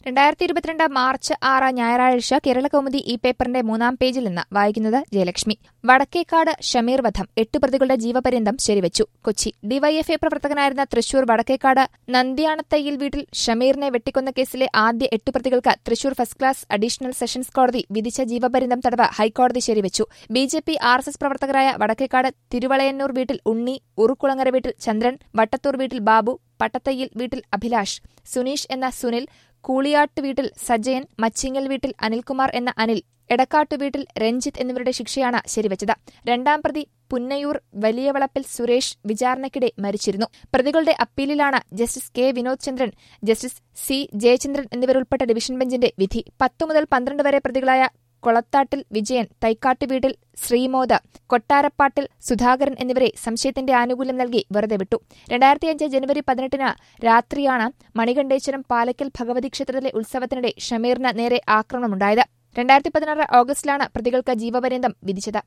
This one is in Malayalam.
രണ്ടായിരത്തി ഇരുപത്തിരണ്ട് മാർച്ച് ആറ് ഞായറാഴ്ച കേരളകൗമുദി ഈ പേപ്പറിന്റെ മൂന്നാം പേജിൽ നിന്ന് വായിക്കുന്നത് ജയലക്ഷ്മി വടക്കേക്കാട് ഷമീർ വധം എട്ട് പ്രതികളുടെ ജീവപര്യന്തം ശരിവച്ചു കൊച്ചി ഡിവൈഎഫ്ഐ പ്രവർത്തകനായിരുന്ന തൃശൂർ വടക്കേക്കാട് നന്ദിയാണത്തയ്യിൽ വീട്ടിൽ ഷമീറിനെ വെട്ടിക്കൊന്ന കേസിലെ ആദ്യ എട്ട് പ്രതികൾക്ക് Thrissur first class additional sessions കോടതി വിധിച്ച ജീവപര്യന്തം തടവ് ഹൈക്കോടതി ശരിവച്ചു B J P R S S പ്രവർത്തകരായ വടക്കേക്കാട് തിരുവളയന്നൂർ വീട്ടിൽ ഉണ്ണി ഉറുക്കുളങ്ങര വീട്ടിൽ ചന്ദ്രൻ വട്ടത്തൂർ വീട്ടിൽ ബാബു പട്ടത്തയ്യിൽ വീട്ടിൽ അഭിലാഷ് സുനീഷ് എന്ന സുനിൽ കൂളിയാട്ട് വീട്ടിൽ സജയൻ മച്ചിങ്ങൽ വീട്ടിൽ അനിൽകുമാർ എന്ന അനിൽ എടക്കാട്ടു വീട്ടിൽ രഞ്ജിത്ത് എന്നിവരുടെ ശിക്ഷയാണ് ശരിവച്ചത് രണ്ടാം പ്രതി പുന്നയൂർ വലിയവളപ്പിൽ സുരേഷ് വിചാരണയ്ക്കിടെ മരിച്ചിരുന്നു പ്രതികളുടെ അപ്പീലിലാണ് justice K Vinod Chandran justice C Jayachandran എന്നിവരുൾപ്പെട്ട ഡിവിഷൻ ബെഞ്ചിന്റെ വിധി പത്തു മുതൽ പന്ത്രണ്ട് വരെ പ്രതികളായ കൊളത്താട്ടിൽ വിജയൻ തൈക്കാട്ട് വീട്ടിൽ ശ്രീമോദ കൊട്ടാരപ്പാട്ടിൽ സുധാകരൻ എന്നിവരെ സംശയത്തിന്റെ ആനുകൂല്യം നൽകി വെറുതെ വിട്ടു രണ്ടായിരത്തിയഞ്ച് ജനുവരി പതിനെട്ടിന് രാത്രിയാണ് മണികണ്ഠേശ്വരം പാലക്കൽ ഭഗവതി ക്ഷേത്രത്തിലെ ഉത്സവത്തിനിടെ ഷമീറിന് നേരെ ആക്രമണമുണ്ടായത് രണ്ടായിരത്തി പതിനാറ് ഓഗസ്റ്റിലാണ് പ്രതികൾക്ക് ജീവപര്യന്തം വിധിച്ചത്